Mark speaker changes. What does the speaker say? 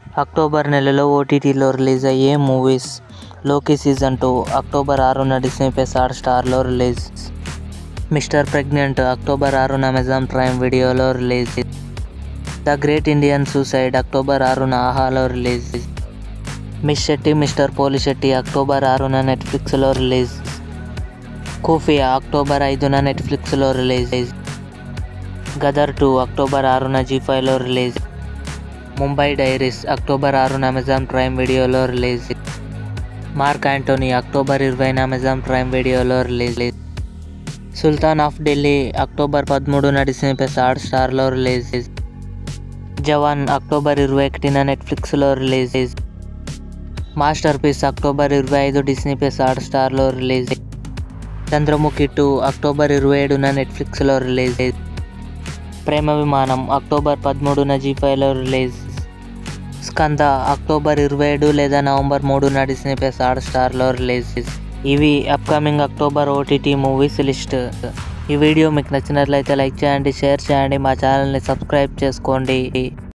Speaker 1: October నెలలో ఓటీటీలో release అయ్యే మూవీస్ లోకి సీజన్ టూ అక్టోబర్ ఆరున డిస్నీ ప్లస్ హాట్ స్టార్లో రిలీజ్ మిస్టర్ ప్రెగ్నెంట్ అక్టోబర్ ఆరున అమెజాన్ ప్రైమ్ వీడియోలో release the great Indian suicide October ఆరున ఆహాలో release miss Shetty mister Polishetty October ఆరున నెట్ఫ్లిక్స్లో రిలీజ్ కూఫియా అక్టోబర్ ఐదున నెట్ఫ్లిక్స్లో రిలీజ్ గదర్ టూ అక్టోబర్ ఆరున జీ ఫైవ్లో రిలీజ్ ముంబై డైరీస్ అక్టోబర్ ఆరున అమెజాన్ ప్రైమ్ వీడియోలో రిలీజ్ మార్క్ యాంటోనీ అక్టోబర్ ఇరవైన అమెజాన్ ప్రైమ్ వీడియోలో release Sultan of Delhi October పదమూడున డిస్నీ ప్లస్ హాట్ స్టార్లో రిలీజ్ జవాన్ అక్టోబర్ ఇరవై ఒకటిన నెట్ఫ్లిక్స్లో రిలీజ్ మాస్టర్ పీస్ అక్టోబర్ ఇరవై ఐదు డిస్నీ ప్లస్ హాట్ స్టార్లో రిలీజ్ చంద్రముఖి టూ అక్టోబర్ ఇరవై ఏడున నెట్ఫ్లిక్స్లో రిలీజ్ ప్రేమ విమానం అక్టోబర్ పదమూడున జీ ఫైవ్లో రిలీజ్ స్కంద అక్టోబర్ ఇరవై ఏడు లేదా నవంబర్ మూడున డిస్నీ ప్లస్ హాట్ స్టార్లో రిలీజ్ ఇవి upcoming October OTT movies list ఈ వీడియో మీకు నచ్చినట్లయితే లైక్ చేయండి షేర్ చేయండి మా ఛానల్ని సబ్స్క్రైబ్ చేసుకోండి